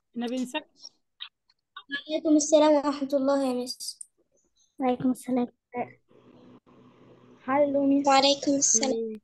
احنا بنسجل وعليكم السلام ورحمة الله يا مس وعليكم السلام هلو ميس وعليكم السلام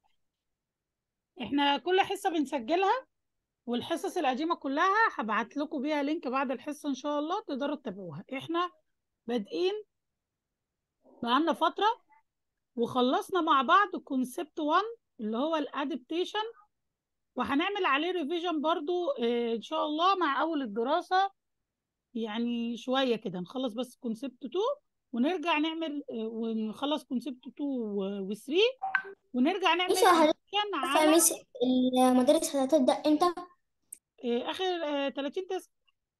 احنا كل حصة بنسجلها والحصص القديمة كلها هبعت لكم بيها لينك بعد الحصة ان شاء الله تقدروا تتابعوها احنا بادئين بقالنا فترة وخلصنا مع بعض كونسبت 1 اللي هو الادابتيشن وهنعمل عليه ريفيجن برضو اه ان شاء الله مع اول الدراسة يعني شوية كده نخلص بس كونسبت 2 ونرجع نعمل اه ونخلص كونسبت 2 و 3 ونرجع نعمل ميس هل- ريفيجن عارفة على يا مس المدارس هتبدأ امتى؟ اه اخر اه 30 تسعة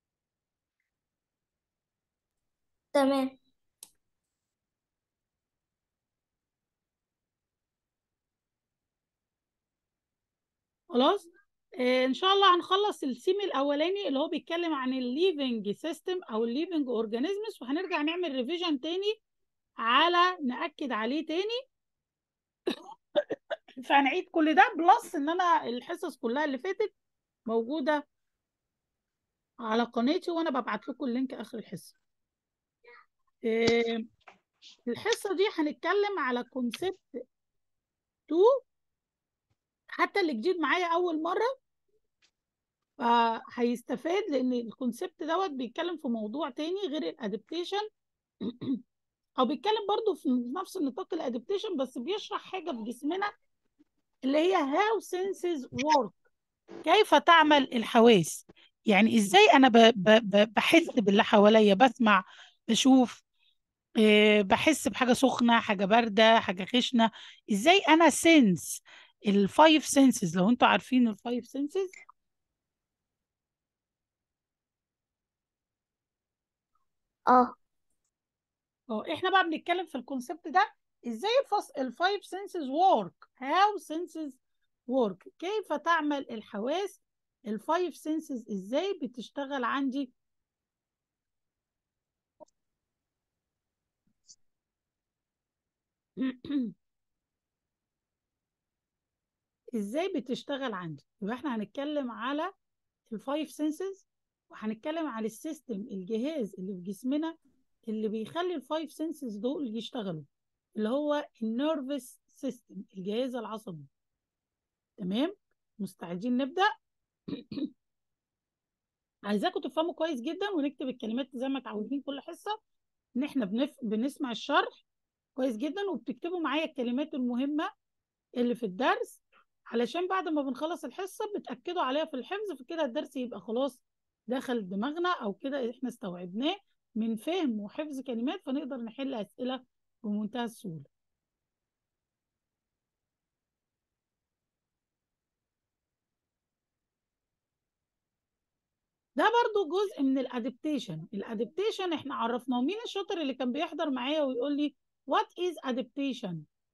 تمام خلاص آه، ان شاء الله هنخلص السيم الاولاني اللي هو بيتكلم عن الليفنج سيستم او الليفنج اورجانيزمز وهنرجع نعمل ريفيجن تاني على ناكد عليه تاني فهنعيد كل ده بلس ان انا الحصص كلها اللي فاتت موجوده على قناتي وانا ببعت لكم اللينك اخر الحصه آه، الحصه دي هنتكلم على كونسبت 2 حتى اللي جديد معايا اول مره فهيستفاد لان الكونسبت دوت بيتكلم في موضوع تاني غير الادابتيشن او بيتكلم برضو في نفس النطاق الادابتيشن بس بيشرح حاجه في جسمنا اللي هي how senses work كيف تعمل الحواس يعني ازاي انا ب ب ب بحس باللي حواليا بسمع بشوف آه، بحس بحاجه سخنه حاجه بارده حاجه خشنه ازاي انا سنس الفايف سنسز لو انتوا عارفين الفايف سنسز اه اه احنا بقى بنتكلم في الكونسبت ده ازاي الفص... الفايف سنسز work how senses work كيف تعمل الحواس الفايف سنسز ازاي بتشتغل عندي ازاي بتشتغل عندي يبقى احنا هنتكلم على الفايف سنسز وهنتكلم على السيستم الجهاز اللي في جسمنا اللي بيخلي الفايف سنسز دول يشتغلوا اللي هو النيرفس سيستم الجهاز العصبي تمام مستعدين نبدأ عايزاكم تفهموا كويس جدا ونكتب الكلمات زي ما اتعودين كل حصة ان احنا بنف... بنسمع الشرح كويس جدا وبتكتبوا معايا الكلمات المهمة اللي في الدرس علشان بعد ما بنخلص الحصة بتأكدوا عليها في الحفظ فكده الدرس يبقى خلاص دخل دماغنا او كده احنا استوعبناه من فهم وحفظ كلمات فنقدر نحل أسئلة بمنتهى السهولة ده برضو جزء من الادابتيشن الادابتيشن احنا عرفناه مين الشاطر اللي كان بيحضر معايا ويقول لي what is adaptation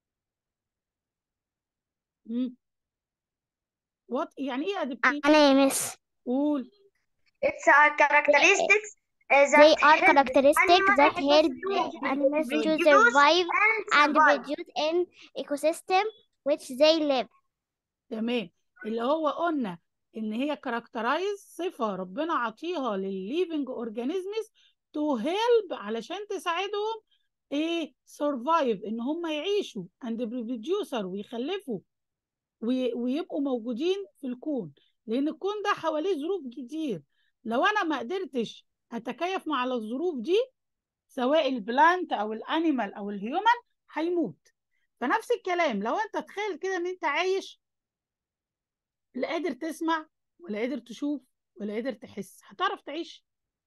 مم. what يعني ايه adaptation أنا يا مس قول It's a characteristics uh, They that are help characteristics animals that help to animals to reproduce survive and and survive. produce in ecosystem which they live. تمام اللي هو قلنا ان هي كاركترايز صفة ربنا عطيها للليفنج اورجانيزمز تو هيلب علشان تساعدهم ايه سرفايف ان هم يعيشوا اند بروديوسر ويخلفوا وي- ويبقوا موجودين في الكون لان الكون ده حواليه ظروف كتير لو انا ما قدرتش اتكيف مع الظروف دي سواء البلانت او الانيمال او الهيومن هيموت فنفس الكلام لو انت تخيل كده ان انت عايش لا قادر تسمع ولا قادر تشوف ولا قادر تحس هتعرف تعيش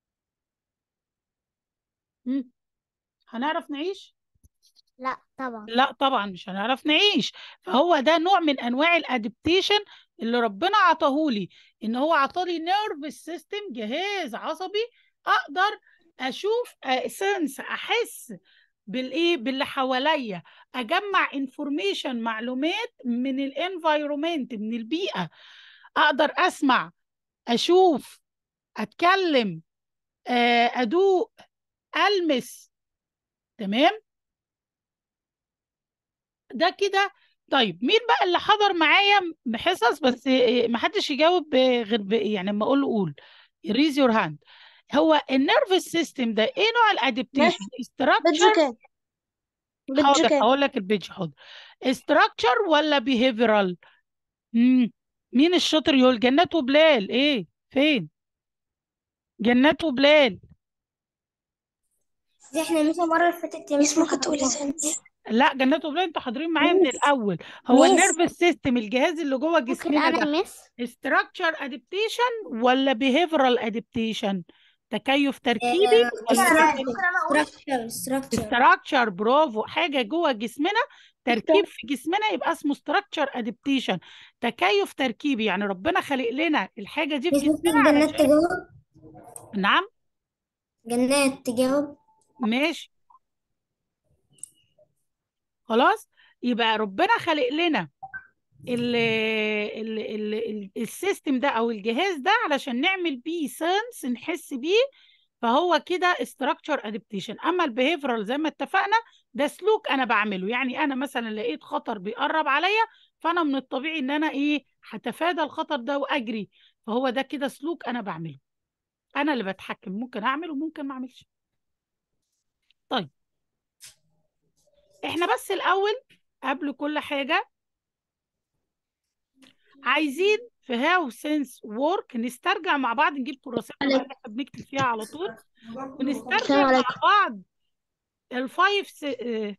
مم. هنعرف نعيش لا طبعا لا طبعا مش هنعرف نعيش فهو ده نوع من انواع الادابتيشن اللي ربنا عطاهولي ان هو عطالي نيرف سيستم جهاز عصبي اقدر اشوف سنس احس بالايه باللي حواليا اجمع انفورميشن معلومات من الانفايرومنت من البيئه اقدر اسمع اشوف اتكلم آه، ادوق المس تمام ده كده طيب مين بقى اللي حضر معايا حصص بس آه، محدش يجاوب آه، غير ب- يعني لما اقول له قول raise your hand هو النيرفس سيستم ده ايه نوع الادابتيشن structure بتذكر حاضر بتذكر هقول لك البيج حاضر structure ولا behavioral مم. مين الشاطر يقول جنات وبلال ايه فين جنات وبلال دي احنا مثلا المرة اللي فاتت يا ميس ممكن تقولي ثاني لا جنات وبلال انتوا حاضرين معايا من ميس الاول هو ميس النيرفس سيستم الجهاز اللي جوه ممكن جسمنا أنا ده مس structure adaptation ولا behavioral adaptation تكيف تركيبي آه، ولا ممكن behavioral انا اقول structure structure structure برافو حاجة جوه جسمنا تركيب في جسمنا يبقى اسمه structure adaptation تكيف تركيبي يعني ربنا خلق لنا الحاجة دي في مش ممكن جسمنا جنات علشان تجاوب نعم جنات تجاوب ماشي خلاص يبقى ربنا خلق لنا ال ال ال ال السيستم ده او الجهاز ده علشان نعمل بيه سنس نحس بيه فهو كده structure adaptation اما البيهيفيرال زي ما اتفقنا ده سلوك انا بعمله يعني انا مثلا لقيت خطر بيقرب عليا فانا من الطبيعي ان انا ايه هتفادى الخطر ده واجري فهو ده كده سلوك انا بعمله انا اللي بتحكم ممكن اعمل وممكن ما اعملش طيب احنا بس الاول قبل كل حاجة عايزين في هاو سينس وورك نسترجع مع بعض نجيب كراسات بقى اللي احنا بنكتب فيها على طول ونسترجع السلام مع عليكم بعض الفايف س... اه...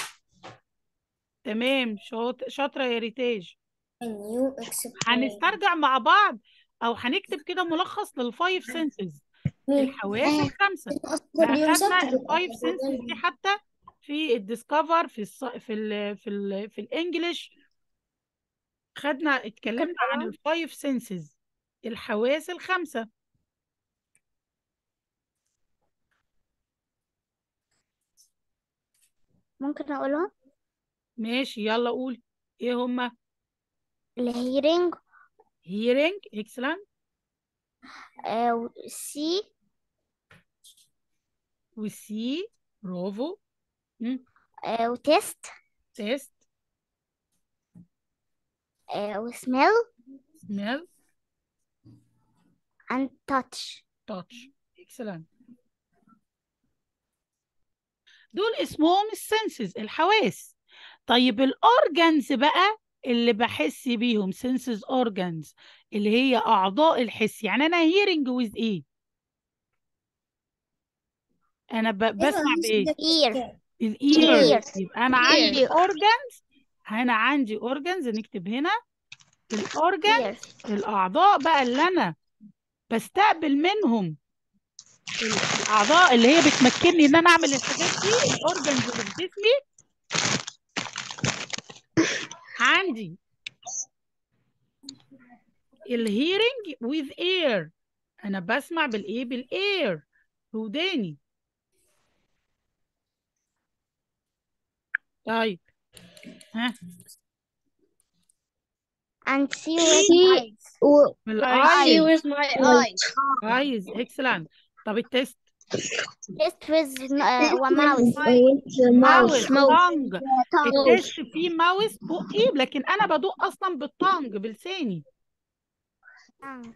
تمام شاط... شاطرة يا ريتاج new except هنسترجع مع بعض او هنكتب كده ملخص للفايف سنسز مين الحواس آه الخمسة أصلا ده يوم سبت اخدنا تبقى الفايف سنسز دي حتى في الديسكفر في الص... في ال... في ال... في الانجليش خدنا اتكلمنا عن الفايف سنسز الحواس الخمسة ممكن أقولهم ماشي يلا قول ايه هما الهيرنج hearing excellent سي وسي برافو وتيست تيست وسميل smell and touch touch excellent دول اسمهم السنسز الحواس طيب الاورجنز بقى اللي بحس بيهم senses organs اللي هي اعضاء الحس يعني انا hearing with ايه انا ب... بسمع بايه ear الاير ear يبقى انا عندي ear organs هنا عندي organs نكتب هنا الاورجن ear الاعضاء بقى اللي انا بستقبل منهم الاعضاء اللي هي بتمكنني ان انا اعمل الحاجات دي الاورجنز اللي في جسمي عندي الهيرنج with ear انا بسمع بالايه بالاير وداني طيب ها and see with eyes بالايز with my eyes ايز اكسلنت طب التست taste with uh, one mouth ماوس mouth تانج التست فيه ماوس بقي لكن انا بدوق اصلا بالتانج بلساني tongue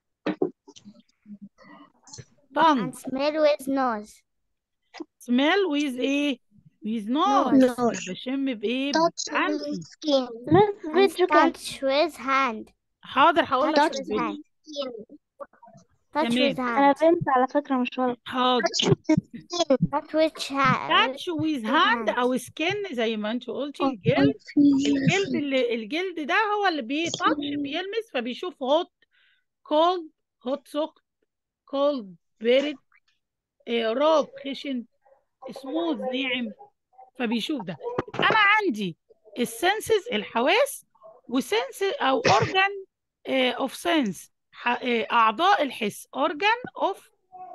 تانج and smell with nose سميل ويز ايه ويز نوز nose بشم بايه touch بانفي with skin and touch with hand حاضر هقول لك touch في with الفيديو hand touch تمام with أنا hand بنت على فكرة مش ولد حاضر touch with hand تاتش ويز هاند hand او سكين زي ما انت قلتي الجلد الجلد اللي الجلد ده هو اللي بيتاتش بيلمس فبيشوف هوت كولد هوت سخن كولد بارد آه، راب خشن سموث ناعم فبيشوف ده انا عندي السنسز الحواس وسنس او اورجان اوف سنس اعضاء الحس اورجان اوف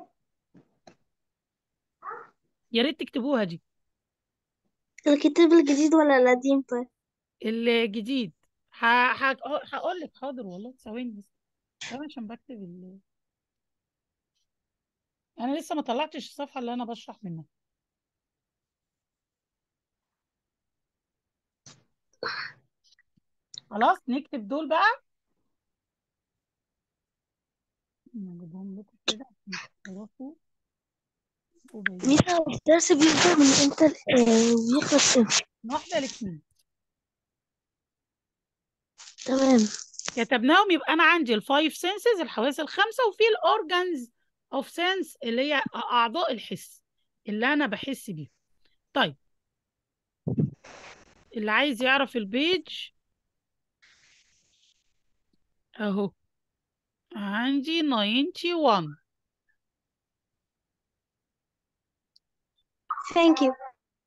يا ريت تكتبوها دي الكتاب الجديد ولا القديم طيب الجديد هقول لك حاضر والله ثواني بس ثواني عشان بكتب ال... انا لسه ما طلعتش الصفحه اللي انا بشرح منها خلاص نكتب دول بقى نجيبهم لكم كده عشان تعرفوا وبين ميسا الدرس بيبدأ من امتى آه، ويخلص امتى من واحدة لاتنين تمام كتبناهم يبقى انا عندي الفايف سنسز الحواس الخمسه وفي الاورجانز اوف سنس اللي هي اعضاء الحس اللي انا بحس بيه طيب اللي عايز يعرف البيج اهو عندي 91 ثانك يو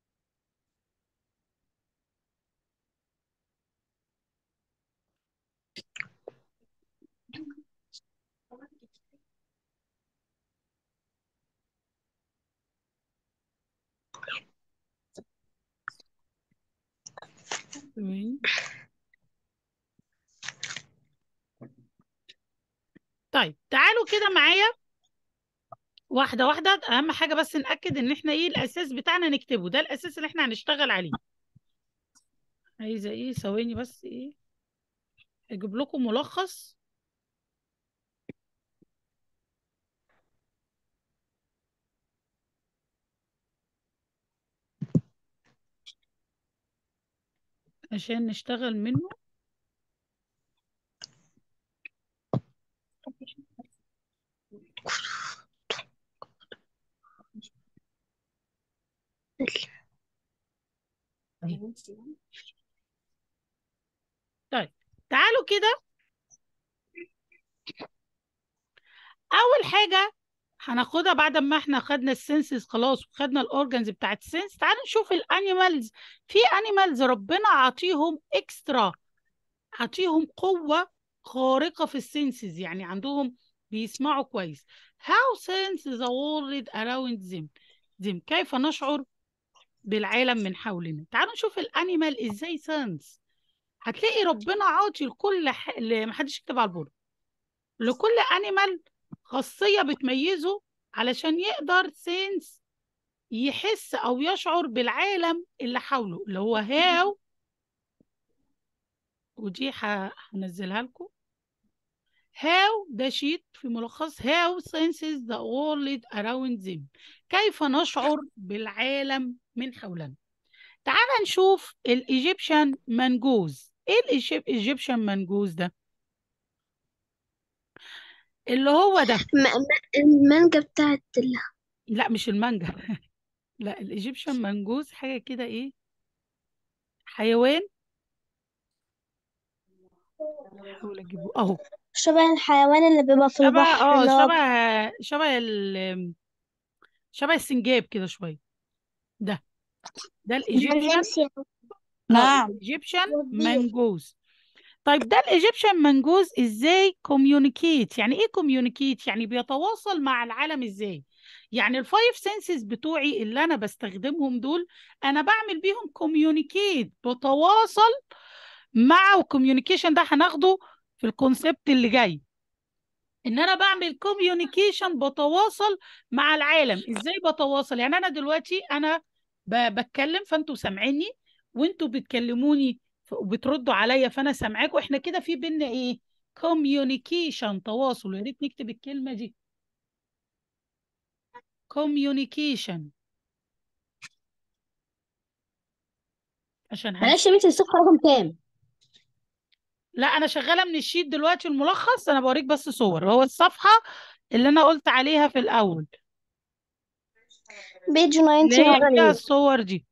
تمام. طيب تعالوا كده معايا واحدة واحدة أهم حاجة بس نأكد إن إحنا إيه الأساس بتاعنا نكتبه ده الأساس اللي إحنا هنشتغل عليه عايزة إيه ثواني بس إيه أجيب لكم ملخص عشان نشتغل منه طيب تعالوا كده اول حاجه هناخدها بعد ما احنا خدنا السنسز خلاص وخدنا الاورجنز بتاعت السنس تعالوا نشوف الانيمالز في انيمالز ربنا عطيهم اكسترا عطيهم قوه خارقه في السنسز يعني عندهم بيسمعوا كويس how sense the world around them them كيف نشعر بالعالم من حولنا تعالوا نشوف الانيمال ازاي سنس هتلاقي ربنا عاطي لكل ح... ل- محدش يكتب على البورد لكل انيمال خاصية بتميزه علشان يقدر سينس يحس او يشعر بالعالم اللي حوله اللي هو هاو ودي ه- هنزلها لكم هاو ده شيت في ملخص هاو senses the world around them كيف نشعر بالعالم من حولنا تعال نشوف الايجيبشن منجوز ايه الايجيبشن منجوز ده اللي هو ده م- م- المانجا بتاعت ال... لا مش المانجا لا الايجيبشن منجوز حاجه كده ايه حيوان احاول اجيبه اهو شبه الحيوان اللي بيبقى في شبه البحر اه اللي هو شبه شبه ال شبه السنجاب كده شويه ده ده الايجيبشن الإنسيان. اه نعم الايجيبشن والدير. منجوز طيب ده الايجيبشن منجوز ازاي كوميونيكيت يعني ايه كوميونيكيت يعني بيتواصل مع العالم ازاي يعني الفايف سنسز بتوعي اللي انا بستخدمهم دول انا بعمل بيهم كوميونيكيت بتواصل مع والكوميونيكيشن ده هناخده في الكونسبت اللي جاي ان انا بعمل كوميونيكيشن بتواصل مع العالم ازاي بتواصل يعني انا دلوقتي انا ب- بتكلم فانتوا سامعيني وانتوا بتكلموني ف- وبتردوا عليا فانا سامعاكم احنا كده في بينا ايه كوميونيكيشن تواصل يا ريت نكتب الكلمة دي كوميونيكيشن عشان هن... معلش يا بنتي الصفحة رقم كام؟ لا انا شغالة من الشيت دلوقتي الملخص انا بوريك بس صور هو الصفحة اللي انا قلت عليها في الاول بيج اللي هي 91 فيها الصور دي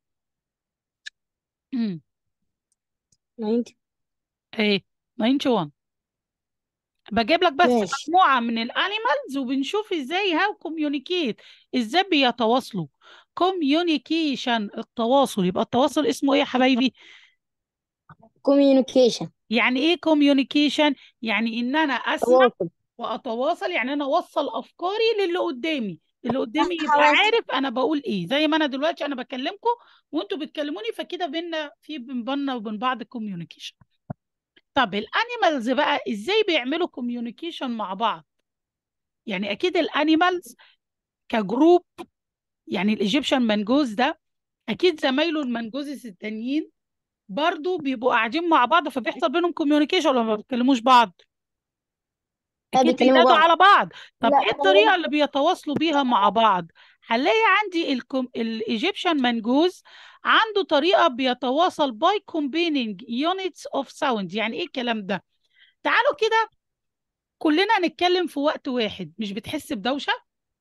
امم 90 ايه 91 بجيب لك بس ماشي مجموعة من الانيمالز وبنشوف ازاي هاو كوميونيكيت ازاي بيتواصلوا كوميونيكيشن التواصل يبقى التواصل اسمه ايه يا حبايبي كوميونيكيشن يعني ايه كوميونيكيشن يعني ان انا اسمع تواصل واتواصل يعني انا اوصل افكاري للي قدامي اللي قدامي يبقى حواس عارف انا بقول ايه زي ما انا دلوقتي انا بكلمكم وانتوا بتكلموني فكده بينا في بين بينا وبين بعض كوميونيكيشن طب الانيمالز بقى ازاي بيعملوا كوميونيكيشن مع بعض يعني اكيد الانيمالز كجروب يعني الايجيبشن منجوز ده اكيد زمايله المنجوزس التانيين برضو بيبقوا قاعدين مع بعض فبيحصل بينهم كوميونيكيشن ولا ما بيتكلموش بعض لا اكيد بيكلموا بينادوا بعض على بعض طب لا ايه الطريقه اللي بيتواصلوا بيها مع بعض هنلاقي عندي الكم... الايجيبشن منجوز عنده طريقه بيتواصل باي combining units of sound يعني ايه الكلام ده تعالوا كده كلنا نتكلم في وقت واحد مش بتحس بدوشه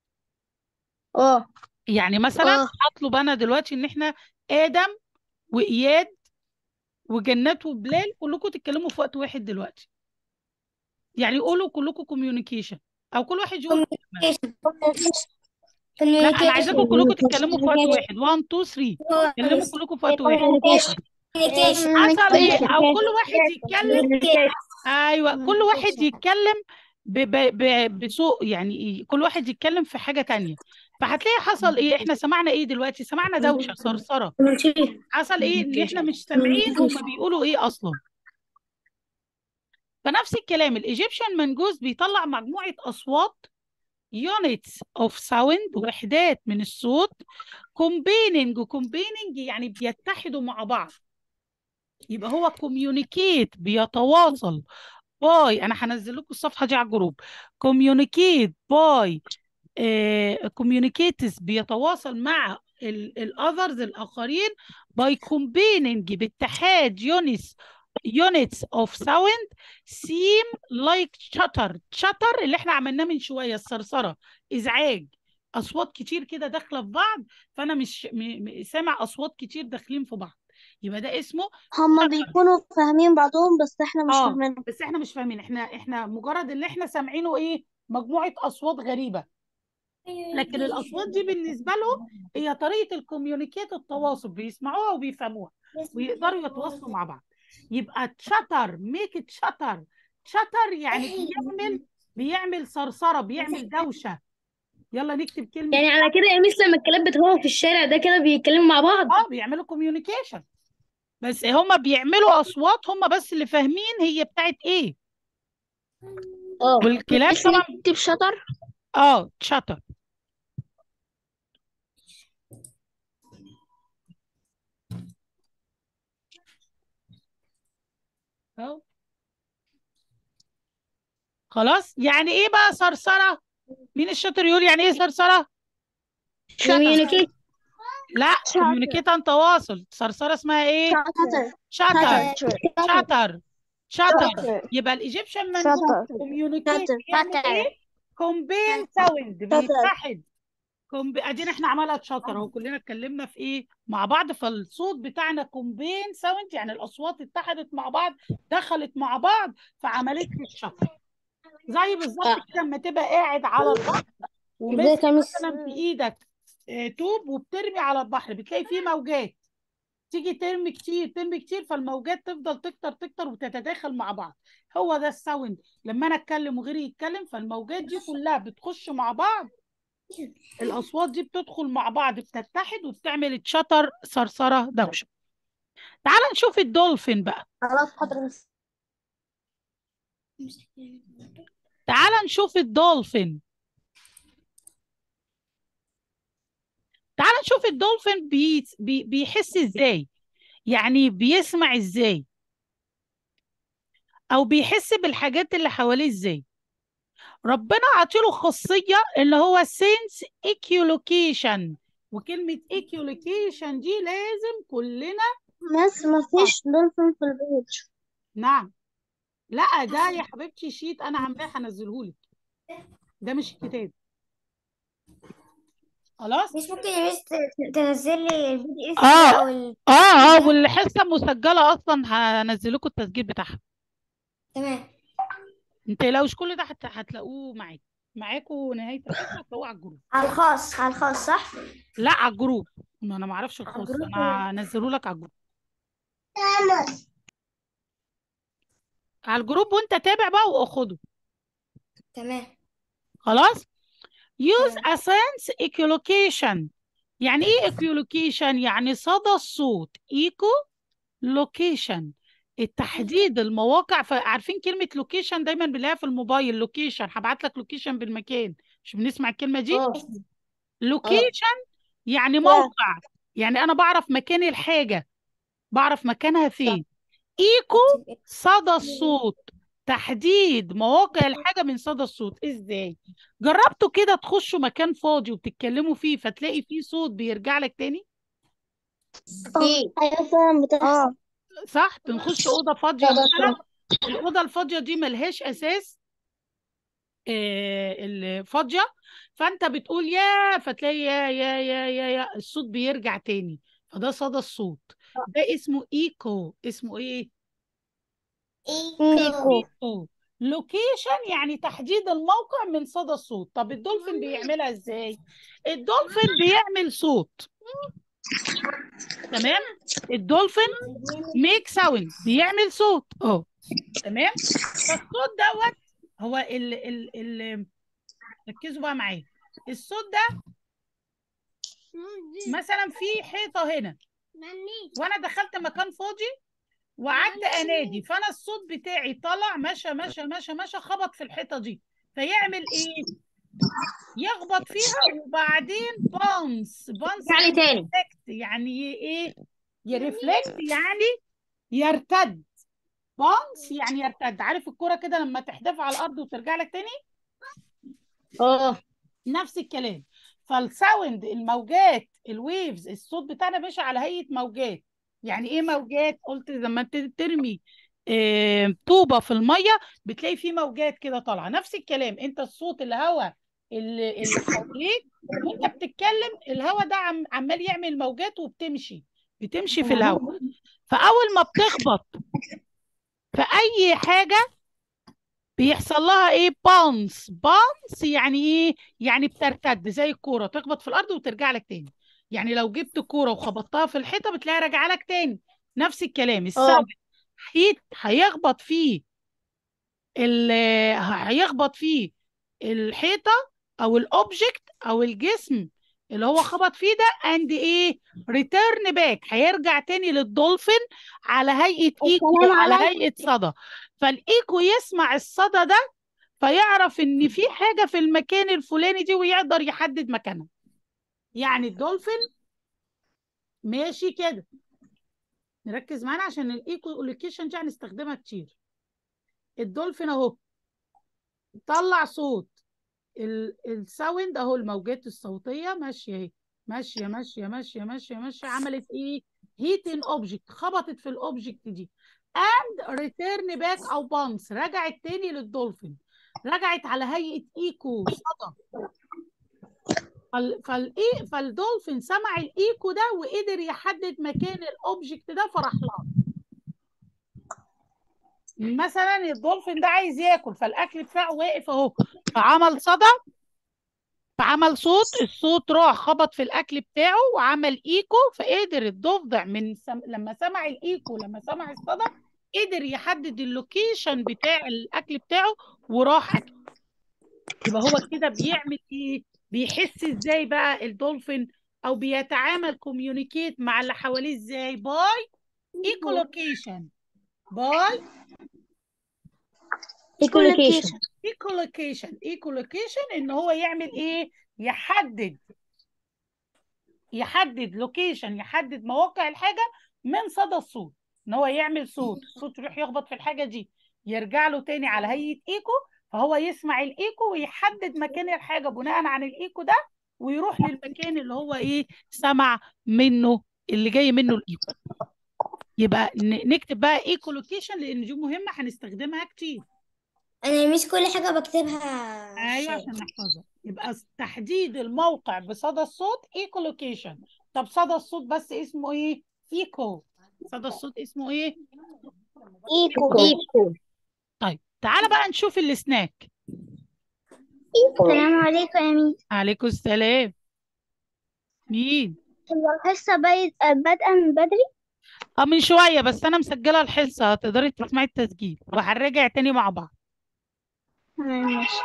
اه يعني مثلا اه هطلب انا دلوقتي ان احنا ادم واياد وجنات وبلال كلكم تتكلموا في وقت واحد دلوقتي يعني قولوا كلكم كوميونيكيشن او كل واحد يقول كلمة. لا انا عايزاكم كلكم تتكلموا في وقت واحد 1 2 3 اتكلموا كلكم في وقت واحد حصل ايه او كل واحد يتكلم ايوه كل واحد يتكلم ب ب ب بسوق يعني إيه؟ كل واحد يتكلم في حاجة تانية فهتلاقي حصل ايه احنا سمعنا ايه دلوقتي سمعنا دوشة صرصرة حصل ايه ان احنا مش سامعين هما بيقولوا ايه اصلا فنفس الكلام الايجيبشن منجوز بيطلع مجموعة اصوات units of sound وحدات من الصوت combining combining يعني بيتحدوا مع بعض يبقى هو communicate بيتواصل باي انا هنزل لكم الصفحه دي على الجروب communicate باي communicators بيتواصل مع الاذرز الاخرين by combining باتحاد units units of sound seem like chatter chatter اللي احنا عملناه من شويه الصرصره ازعاج اصوات كتير كده داخله في بعض فانا مش م... م... سامع اصوات كتير داخلين في بعض يبقى ده اسمه هما chatter بيكونوا فاهمين بعضهم بس احنا مش اه فاهمينهم بس احنا مش فاهمين احنا احنا مجرد ان احنا سامعينه ايه مجموعة اصوات غريبة لكن الاصوات دي بالنسبة لهم هي طريقة الكوميونيكيت التواصل بيسمعوها وبيفهموها ويقدروا يتواصلوا مع بعض يبقى تشاتر ميك تشاتر تشاتر يعني بيعمل بيعمل صرصرة بيعمل دوشة يلا نكتب كلمة يعني على كده يا ميس لما الكلاب بتهوى في الشارع ده كده بيتكلموا مع بعض اه بيعملوا كوميونيكيشن بس هما بيعملوا اصوات هما بس اللي فاهمين هي بتاعت ايه اه والكلاب بس طبعا نكتب شطر اه تشاتر اهو خلاص يعني ايه بقى صرصرة مين الشاطر يقول يعني ايه صرصرة كوميونيكيت لا كوميونيكيتان تواصل صرصرة اسمها ايه شطر شاتر شاتر شاتر يبقى الايجيبشن منجوم شطر كوميونيكيت شطر بيعمل ايه كومبين ساوند بيتحد كومب... ادينا احنا عملها تشاتر اهو كلنا اتكلمنا في ايه مع بعض فالصوت بتاعنا كومبين ساوند يعني الاصوات اتحدت مع بعض دخلت مع بعض فعملت لي الشاتر زي بالظبط كده لما تبقى قاعد على البحر وماسك ازيك يا ميس مثلا في ايدك آه، طوب وبترمي على البحر بتلاقي فيه موجات تيجي ترمي كتير ترمي كتير فالموجات تفضل تكتر تكتر وتتداخل مع بعض هو ده الساوند لما انا اتكلم وغيري يتكلم فالموجات دي كلها بتخش مع بعض الاصوات دي بتدخل مع بعض بتتحد وبتعمل تشاتر صرصره دوشه تعال نشوف الدولفين بقى خلاص حاضر ميس تعال نشوف الدولفين تعال نشوف الدولفين بي... بي... بيحس ازاي يعني بيسمع ازاي او بيحس بالحاجات اللي حواليه ازاي ربنا عاطيله خاصية اللي هو سينس ايكيولوكيشن وكلمة ايكيولوكيشن دي لازم كلنا بس ما فيش دولفين في البيت نعم لا ده يا حبيبتي شيت انا عاملاه هنزلهولك ده مش الكتاب خلاص مش ممكن يا مس ت- تنزل لي البي دي اف اه او ال... اه اه والحصة مسجلة اصلا هنزل لكم التسجيل بتاعها تمام انت لو كل ده هت- هتلاقوه معاك معاكوا نهاية الحصة هتلاقوه على الجروب على الخاص على الخاص صح؟ لا على الجروب ما انا ما اعرفش على الخاص الجروب انا هنزله لك على الجروب على الجروب وانت تابع بقى واخده تمام خلاص use تمام a sense echolocation يعني ايه echolocation يعني صدى الصوت echo location التحديد المواقع فعارفين كلمة لوكيشن دايما بنلاقيها في الموبايل لوكيشن هبعت لك لوكيشن بالمكان مش بنسمع الكلمة دي اه لوكيشن يعني موقع يعني انا بعرف مكان الحاجة بعرف مكانها فين ايكو اكتب صدى الصوت تحديد مواقع الحاجة من صدى الصوت ازاي جربتوا كده تخشوا مكان فاضي وتتكلموا فيه فتلاقي فيه صوت بيرجع لك تاني ايوه فعلا بتحصل صح تنخش أوضة فاضية مثلا الأوضة الفاضية دي ملهاش أساس آه، الفاضية فأنت بتقول يا فتلاقي يا يا يا يا, يا الصوت بيرجع تاني فده صدى الصوت ده اسمه ايكو اسمه ايه ايكو ايكو لوكيشن يعني تحديد الموقع من صدى الصوت طب الدولفين بيعملها ازاي الدولفين بيعمل صوت تمام الدولفين ميك ساوند بيعمل صوت اه تمام فالصوت دوت هو ال ال ال ركزوا بقى معايا الصوت ده مثلا في حيطة هنا وانا دخلت مكان فاضي وقعدت انادي فانا الصوت بتاعي طلع مشى مشى مشى مشى خبط في الحيطة دي فيعمل ايه يخبط فيها وبعدين بانس بانس يعني تاني reflect يعني ي- ايه يرفلكت يعني يرتد بانس يعني يرتد عارف الكرة كده لما تحدفها على الارض وترجع لك تاني اه نفس الكلام فالساوند الموجات الويفز الصوت بتاعنا ماشي على هيئة موجات يعني ايه موجات قلت لما انت ترمي آه، طوبة في المية بتلاقي فيه موجات كده طالعة نفس الكلام انت الصوت الهواء اللي اللي حواليك وانت بتتكلم الهواء ده عم عمال يعمل موجات وبتمشي بتمشي في الهواء فأول ما بتخبط في أي حاجة بيحصل لها ايه بانس بانس يعني ايه يعني بترتد زي الكوره تخبط في الارض وترجع لك تاني يعني لو جبت كوره وخبطتها في الحيطه بتلاقيها راجعه لك تاني نفس الكلام السهم هيت هيخبط فيه ال هيخبط فيه الحيطه او الاوبجكت او الجسم اللي هو خبط فيه ده اند ايه ريتيرن باك هيرجع تاني للدولفين على هيئه ايكو السلام على عليكم. هيئه صدى فالايكو يسمع الصدى ده فيعرف ان في حاجه في المكان الفلاني دي ويقدر يحدد مكانها يعني الدولفين ماشي كده نركز معانا عشان الايكو لوكيشن دي هنستخدمها كتير الدولفين اهو طلع صوت ال- الساوند اهو الموجات الصوتيه ماشيه اهي ماشيه ماشيه ماشيه ماشيه ماشيه عملت ايه هيت ان اوبجكت خبطت في الاوبجكت دي اند ريتيرن باك او بانس رجعت تاني للدولفين رجعت على هيئه ايكو صدى فال فالايه فالدولفين سمع الايكو ده وقدر يحدد مكان الاوبجكت ده فراح لها مثلا الدولفين ده عايز ياكل فالاكل بتاعه واقف اهو فعمل صدى فعمل صوت الصوت راح خبط في الاكل بتاعه وعمل ايكو فقدر الضفدع من سم... لما سمع الايكو لما سمع الصدى قدر يحدد اللوكيشن بتاع الاكل بتاعه وراح أكل. يبقى هو كده بيعمل ايه بيحس ازاي بقى الدولفين او بيتعامل كوميونيكيت مع اللي حواليه ازاي باي ايكولوكيشن باي ايكولوكيشن ايكولوكيشن ايكولوكيشن ان هو يعمل ايه يحدد يحدد لوكيشن يحدد مواقع الحاجه من صدى الصوت ان هو يعمل صوت الصوت يروح يخبط في الحاجه دي يرجع له تاني على هيئه ايكو فهو يسمع الايكو ويحدد مكان الحاجه بناء عن الايكو ده ويروح للمكان اللي هو ايه سمع منه اللي جاي منه الايكو يبقى ن- نكتب بقى ايكو لوكيشن لان دي مهمه هنستخدمها كتير انا مش كل حاجة بكتبها ايوه شيء عشان نحفظها يبقى س- تحديد الموقع بصدى الصوت ايكو لوكيشن طب صدى الصوت بس اسمه ايه ايكو صدى الصوت اسمه ايه ايكو ايكو طيب تعالى بقى نشوف السناك السلام عليكم يا مين عليكم السلام مين هي الحصة بقت بادئة من بدري اه من شويه بس انا مسجله الحصه هتقدري تسمعي التسجيل وهنراجع تاني مع بعض تمام ماشي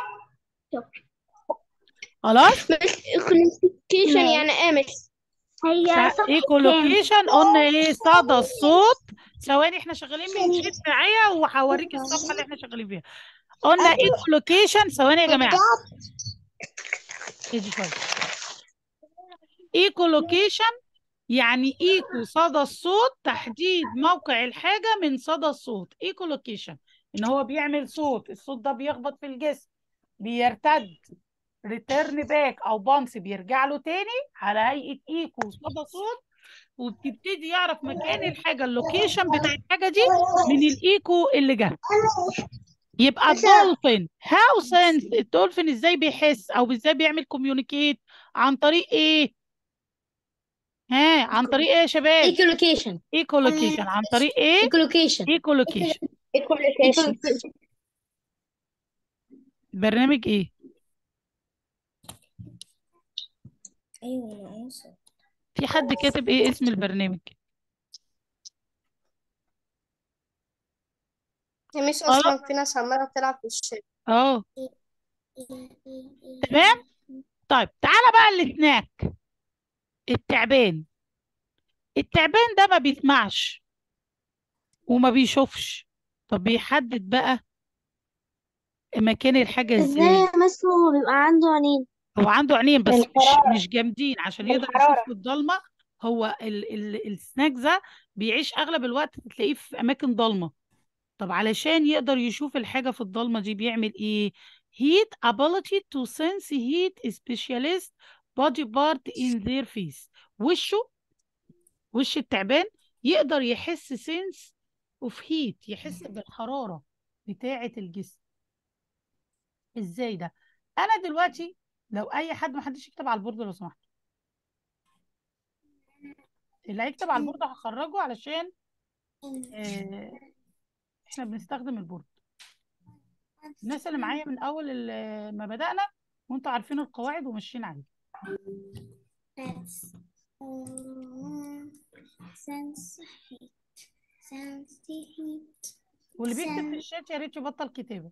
خلاص ايكولوكيشن يعني امس هي صفحة ايكو لوكيشن قلنا ايه صدى الصوت ثواني احنا شغالين من شيت معايا وهوريك الصفحه اللي احنا شغالين فيها قلنا ايكو لوكيشن ثواني يا جماعه اهدي شويه ايكو لوكيشن يعني ايكو صدى الصوت تحديد موقع الحاجه من صدى الصوت ايكو لوكيشن ان هو بيعمل صوت الصوت ده بيخبط في الجسم بيرتد ريتيرن باك او بامس بيرجع له تاني على هيئة ايكو صدى صوت وبتبتدي يعرف مكان الحاجة اللوكيشن بتاع الحاجة دي من الايكو اللي جه يبقى الدولفين هاو سنس الدولفين ازاي بيحس او ازاي بيعمل كوميونيكيت عن طريق ايه ها عن طريق ايه يا شباب ايكولوكيشن ايكو لوكيشن عن طريق ايه ايكولوكيشن ايكو لوكيشن Echolocation. برنامج ايه ايوه انا اسف في حد كاتب ايه اسم البرنامج يا مس اه اصلا في ناس عماله بتلعب في الشات اه تمام طيب تعالى بقى السناك التعبان التعبان ده ما بيسمعش وما بيشوفش طب بيحدد بقى مكان الحاجة ازاي ازاي يا مس هو بيبقى عنده عينين هو عنده عينين بس مش الحرارة مش جامدين عشان يقدر يشوف الحرارة في الضلمة هو ال ال السناك ده بيعيش اغلب الوقت تلاقيه في اماكن ضلمة طب علشان يقدر يشوف الحاجة في الضلمة دي بيعمل ايه heat ability to sense heat specialist body part in their face وشه وش التعبان يقدر يحس sense of heat يحس بالحرارة بتاعة الجسم ازاي ده انا دلوقتي لو اي حد ما حدش يكتب على البورد لو سمحت اللي هيكتب على البورد هخرجه علشان آه احنا بنستخدم البورد الناس اللي معايا من اول ال- ما بدأنا وانتوا عارفين القواعد وماشيين عليها واللي بيكتب في الشات يا ريت يبطل كتابة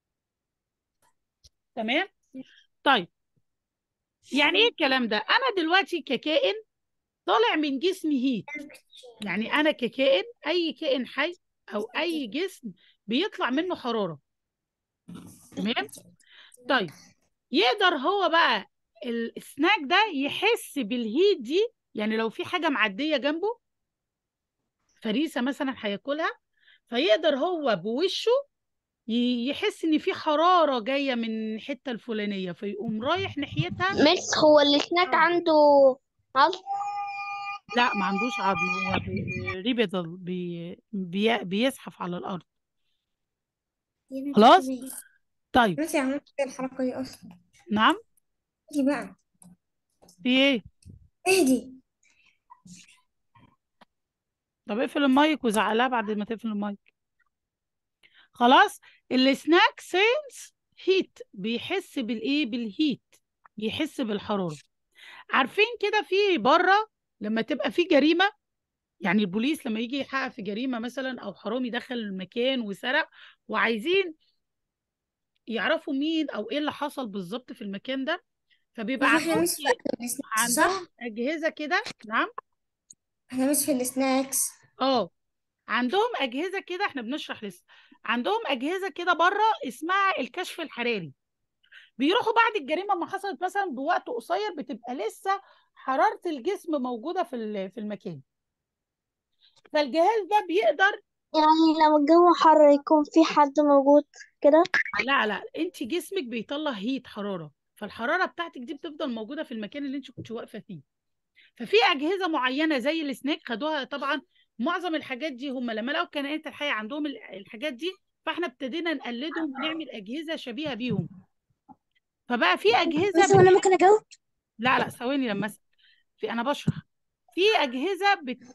تمام طيب يعني ايه الكلام ده انا دلوقتي ككائن طالع من جسمي هيت يعني انا ككائن اي كائن حي او اي جسم بيطلع منه حرارة تمام طيب يقدر هو بقى السناك ده يحس بالهيت دي يعني لو في حاجة معدية جنبه فريسة مثلا هياكلها فيقدر هو بوشه ي- يحس ان في حرارة جاية من الحتة الفلانية فيقوم رايح ناحيتها مس هو السناك عنده عظم لا ما عندوش عظم هو بي- ريبيدل بي بي بيزحف على الأرض خلاص طيب انت عملت ايه الحركة دي اصلا نعم اهدي بقى في ايه اهدي طب اقفل المايك وزعلها بعد ما تقفل المايك خلاص السناك سينس هيت بيحس بالايه بالهيت بيحس بالحرارة عارفين كده في بره لما تبقى في جريمة يعني البوليس لما يجي يحقق في جريمة مثلا او حرامي دخل المكان وسرق وعايزين يعرفوا مين او ايه اللي حصل بالظبط في المكان ده فبيبقى بس احنا عندهم مش في السناكس عندهم صح؟ اجهزة كده نعم احنا مش في السناكس اه عندهم اجهزه كده احنا بنشرح لسه عندهم اجهزه كده بره اسمها الكشف الحراري بيروحوا بعد الجريمه ما حصلت مثلا بوقت قصير بتبقى لسه حراره الجسم موجوده في ال- في المكان فالجهاز ده بيقدر يعني لو الجو حر يكون في حد موجود كده لا لا انت جسمك بيطلع هيت حراره فالحراره بتاعتك دي بتفضل موجوده في المكان اللي انت كنت واقفه فيه ففي اجهزه معينه زي السناك خدوها طبعا معظم الحاجات دي هم لما لقوا كائنات الحيه عندهم ال- الحاجات دي فاحنا ابتدينا نقلدهم ونعمل اجهزه شبيهه بيهم فبقى في اجهزه بس انا بت... ممكن اجاوب لا لا ثواني لما أسأل. في انا بشرح في اجهزه بت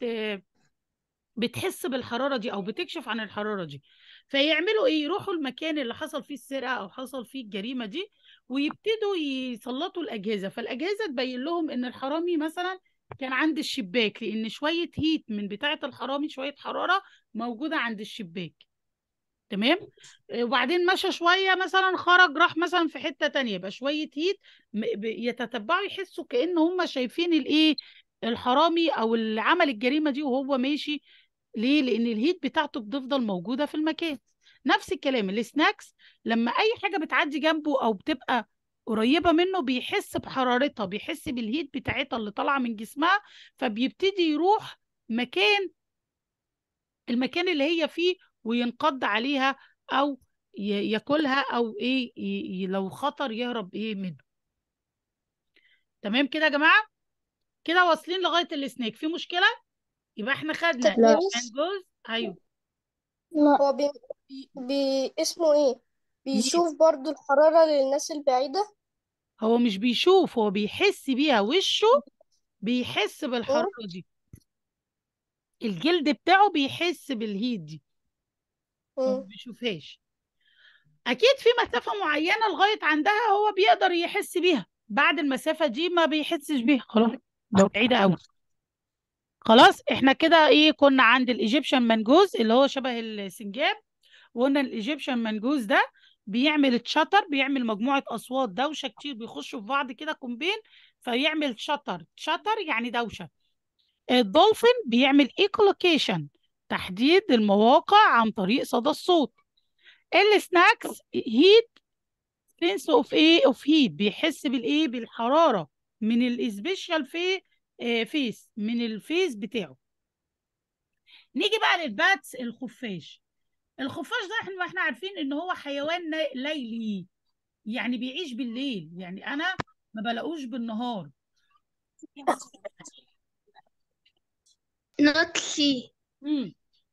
بتحس بالحراره دي او بتكشف عن الحراره دي فيعملوا ايه يروحوا المكان اللي حصل فيه السرقه او حصل فيه الجريمه دي ويبتدوا يسلطوا الاجهزه فالاجهزه تبين لهم ان الحرامي مثلا كان عند الشباك لان شويه هيت من بتاعه الحرامي شويه حراره موجوده عند الشباك تمام آه، وبعدين مشى شويه مثلا خرج راح مثلا في حته تانية يبقى شويه هيت م- ب- يتتبعوا يحسوا كأن هم شايفين الايه الحرامي او اللي عمل الجريمه دي وهو ماشي ليه؟ لأن الهيت بتاعته بتفضل موجودة في المكان. نفس الكلام السناكس لما أي حاجة بتعدي جنبه أو بتبقى قريبة منه بيحس بحرارتها بيحس بالهيت بتاعتها اللي طالعة من جسمها فبيبتدي يروح مكان المكان اللي هي فيه وينقض عليها او ي- ياكلها او ايه ي- ي- لو خطر يهرب ايه منه تمام كده يا جماعه كده واصلين لغايه السنيك في مشكله يبقى احنا خدنا لا. منجوز ايوه لا هو بي... بي... بي... اسمه ايه بيشوف برضو الحرارة للناس البعيدة هو مش بيشوف هو بيحس بيها وشه بيحس بالحراره دي الجلد بتاعه بيحس بالهيت دي هو ما مم. بيشوفهاش اكيد في مسافه معينه لغايه عندها هو بيقدر يحس بيها بعد المسافه دي ما بيحسش بيها خلاص لو بعيده قوي خلاص احنا كده ايه كنا عند الايجيبشن منجوز اللي هو شبه السنجاب وقلنا الايجيبشن منجوز ده بيعمل تشاتر بيعمل مجموعه اصوات دوشه كتير بيخشوا في بعض كده كومبين فيعمل تشاتر تشاتر يعني دوشه الدولفين بيعمل ايكولوكيشن تحديد المواقع عن طريق صدى الصوت السناكس هيت سنس اوف ايه اوف هيت بيحس بالايه بالحراره من السبيشال في فيس من الفيس بتاعه نيجي بقى للباتس الخفاش الخفاش ده احنا احنا عارفين ان هو حيوان نا- ليلي يعني بيعيش بالليل يعني انا ما بلاقوش بالنهار not see امم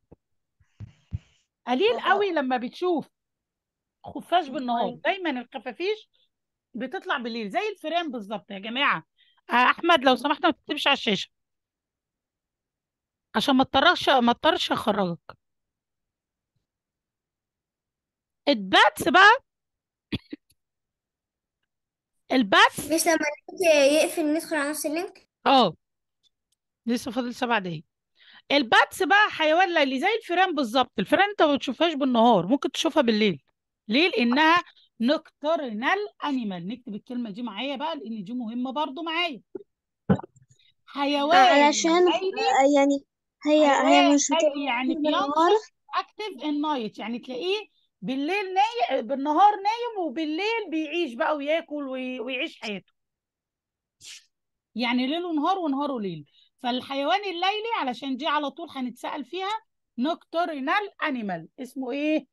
قليل قوي لما بتشوف خفاش بالنهار دايما الخفافيش بتطلع بالليل زي الفئران بالظبط يا جماعه آه، احمد لو سمحت ما تكتبش على الشاشه عشان ما اضطرش ما اضطرش اخرجك الباتس بقى الباتس مش لما اللينك يقفل ندخل على نفس اللينك اه لسه فاضل سبع دقايق الباتس بقى حيوان ليلي زي الفئران بالظبط الفئران انت ما بتشوفهاش بالنهار ممكن تشوفها بالليل ليه لانها نوكتورنال انيمال نكتب الكلمه دي معايا بقى لان دي مهمه برضو معايا حيوان علشان ليلي يعني هي هي حيوان مش ليلي يعني بتبقى بالنهار بينشط اكتف ان نايت يعني تلاقيه بالليل نايم بالنهار نايم وبالليل بيعيش بقى وياكل وي- ويعيش حياته يعني ليله نهار ونهاره ليل فالحيوان الليلي علشان دي على طول هنتسأل فيها نوكتورنال انيمال اسمه ايه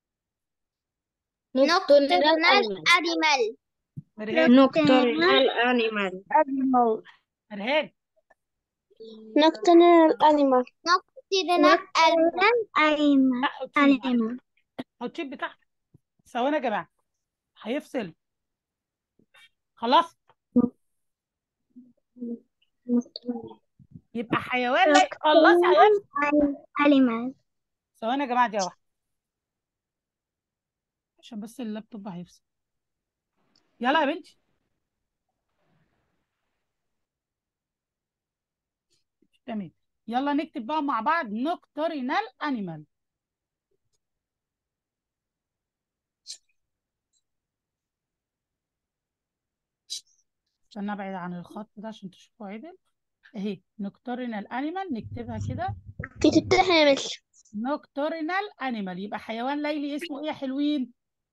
Nocturnal animal. مرهان nocturnal animal animal مرهان nocturnal animal Nocturnal animal. لا حط شيب Animal. حط شيب بتاعته ثواني يا جماعه هيفصل خلاص يبقى حيوان لا خلاص هيفصل Animal. ثواني يا جماعه دي واحده عشان بس اللابتوب هيفصل يلا يا بنتي تمام يلا نكتب بقى مع بعض نوكتورنال انيمال عشان ابعد عن الخط ده عشان تشوفوا عدل اهي نوكتورنال انيمال نكتبها كده كتبتها يا مس نوكتورنال انيمال يبقى حيوان ليلي اسمه ايه يا حلوين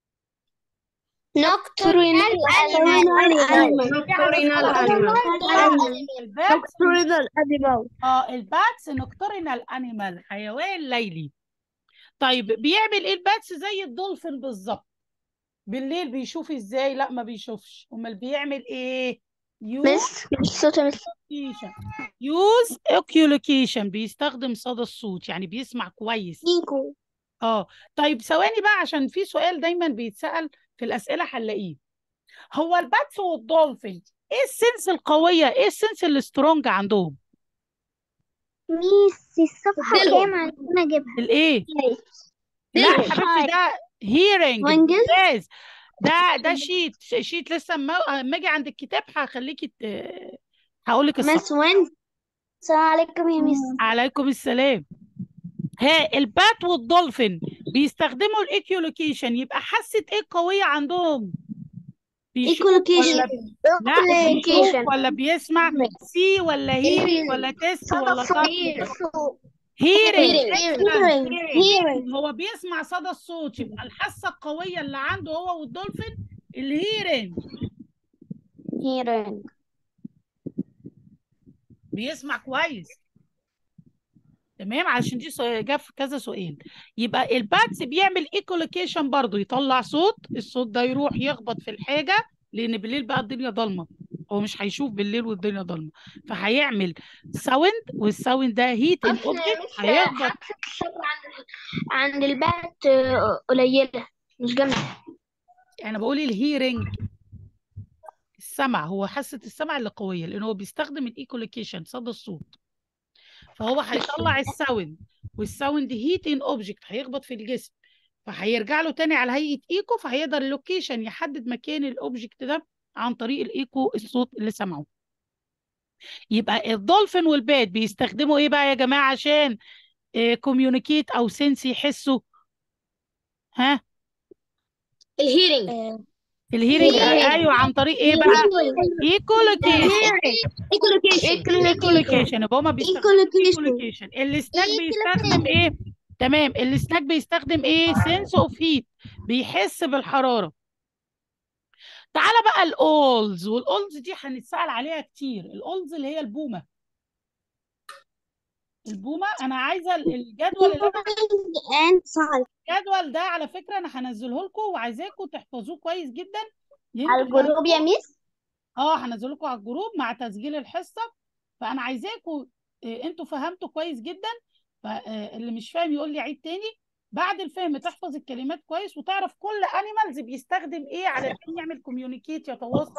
nocturnal animal nocturnal animal الباتس nocturnal animal اه الباتس نوكتورنال انيمال حيوان ليلي طيب بيعمل ايه الباتس زي الدولفين بالظبط بالليل بيشوف ازاي لا ما بيشوفش امال بيعمل ايه يوز مس مش صوت يا مس يوز اوكيولوكيشن بيستخدم صدى الصوت يعني بيسمع كويس نيكو اه طيب ثواني بقى عشان في سؤال دايما بيتسأل في الأسئلة هنلاقيه هو الباتس والدولفين ايه السنس القوية ايه السنس السترونج عندهم ميس الصفحة كام عشان أجيبها الايه لا يا حبيبتي ده هيرنج وانجز ممتاز ده ده شيت شيت لسه ما اما اجي عند الكتاب هخليكي ت- هقول لك الصح مس وين السلام عليكم يا مس عليكم السلام ها البات والدولفين بيستخدموا الايكيولوكيشن يبقى حاسة ايه قوية عندهم بيشوف ايكولوكيشن ولا لا بيشوف ولا بيسمع سي ولا هيرنج ولا تيست ولا تاتش هيرنج hearing hearing هو بيسمع صدى الصوت يبقى الحاسة القوية اللي عنده هو والدولفين الهيرنج hearing بيسمع كويس تمام علشان دي سؤال- جه في كذا سؤال يبقى الباتس بيعمل ايكولوكيشن برضو يطلع صوت الصوت ده يروح يخبط في الحاجه لان بالليل بقى الدنيا ضلمه هو مش هيشوف بالليل والدنيا ضلمه فهيعمل ساوند والساوند ده هيت ان أصل اوبجكت مش هيخبط حاسة الصبر عند عند البنات آه، قليلة مش جامدة انا بقول الهيرنج السمع هو حاسه السمع اللي قويه لان هو بيستخدم الايكولوكيشن صدى الصوت فهو هيطلع الساوند والساوند هيت ان اوبجكت هيخبط في الجسم فهيرجع له تاني على هيئه ايكو فهيقدر اللوكيشن يحدد مكان الاوبجكت ده عن طريق الايكو الصوت اللي سمعه يبقى الدولفين والبات بيستخدموا ايه بقى يا جماعه عشان كوميونيكيت او سنس يحسوا ها الهيرنج الهيرنج hearing. ايوه عن طريق ايه بقى ايكولوكيشن ايكولوكيشن ايكولوكيشن يبقى هما بيستخدموا ايكولوكيشن ايكولوكيشن السناك بيستخدم ايه تمام السناك بيستخدم ايه سنس اوف هيت بيحس بالحراره تعالى بقى الاولز والاولز دي هنتسال عليها كتير الاولز اللي هي البومه البومه انا عايزه الجدول اللي انا and side الجدول ده على فكره انا هنزله لكم وعايزاكم تحفظوه كويس جدا لأن على انتوا الجروب يا ميس اه هنزله لكم على الجروب مع تسجيل الحصه فانا عايزاكم آه، انتوا فهمتوا كويس جدا فاللي مش فاهم يقول لي عيد تاني بعد الفهم تحفظ الكلمات كويس وتعرف كل انيمالز بيستخدم ايه علشان يعمل كوميونيكيت يتواصل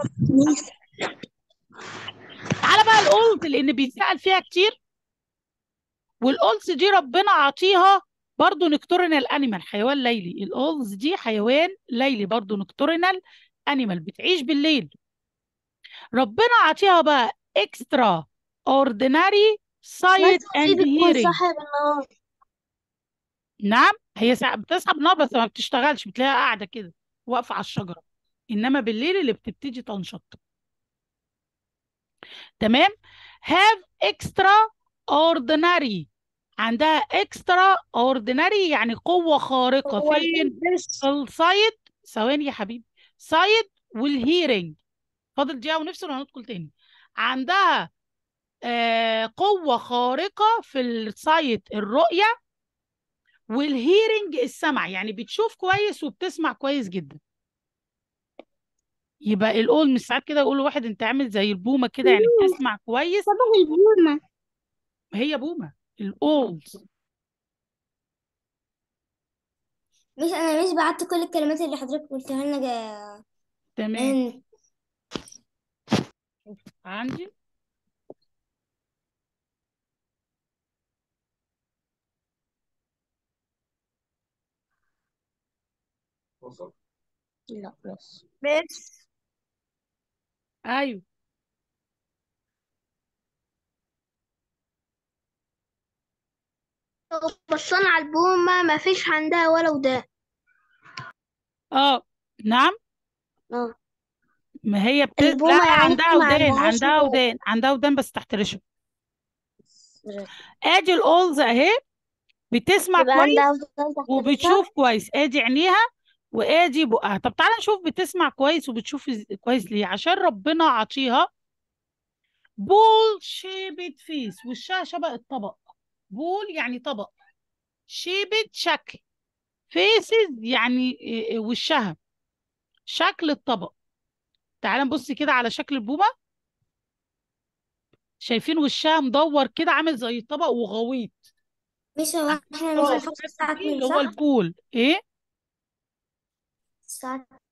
تعالى بقى الاولد لان بيتسال فيها كتير والاولز دي ربنا عاطيها برضو نكتورنال انيمال حيوان ليلي الاولز دي حيوان ليلي برضو نكتورنال انيمال بتعيش بالليل ربنا عاطيها بقى اكسترا اورديناري سايت اند بتكون هيرنج صاحب النهار نعم هي ساعة بتسحب نار بس ما بتشتغلش بتلاقيها قاعدة كده واقفة على الشجرة إنما بالليل اللي بتبتدي تنشط تمام have extra ordinary عندها extra ordinary يعني قوة خارقة فين في السايد ثواني يا حبيبي سايد والهيرنج فاضل دقيقة ونفصل وهندخل تاني عندها آه قوة خارقة في السايد الرؤية والهيرنج السمع يعني بتشوف كويس وبتسمع كويس جدا يبقى الاول مش ساعات كده يقولوا واحد انت عامل زي البومه كده يعني بتسمع كويس شبه البومة هي بومه الاولد مش انا مش بعت كل الكلمات اللي حضرتك قلتها لنا جا- تمام من عندي لا بس بس ايوه لو بصينا على البومة ما فيش عندها ولا ودان اه نعم اه ما هي بت... البومة لا يعني عندها ما ودان عندهاش عندها ودان. ودان عندها ودان بس تحت رشم ادي الاولز اهي بتسمع يبقى كويس عندها ودان تحت وبتشوف كويس ادي عينيها وادي بقها طب تعالى نشوف بتسمع كويس وبتشوف إز- كويس ليه عشان ربنا عطيها بول شيبت فيس وشها شبه الطبق بول يعني طبق شيبت شكل فيسز يعني إيه- إيه وشها شكل الطبق تعال نبص كده على شكل البومة شايفين وشها مدور كده عامل زي الطبق وغويط مش هو احنا مش اه هنحط الساعة اللي 2 هو صح؟ البول ايه الساعة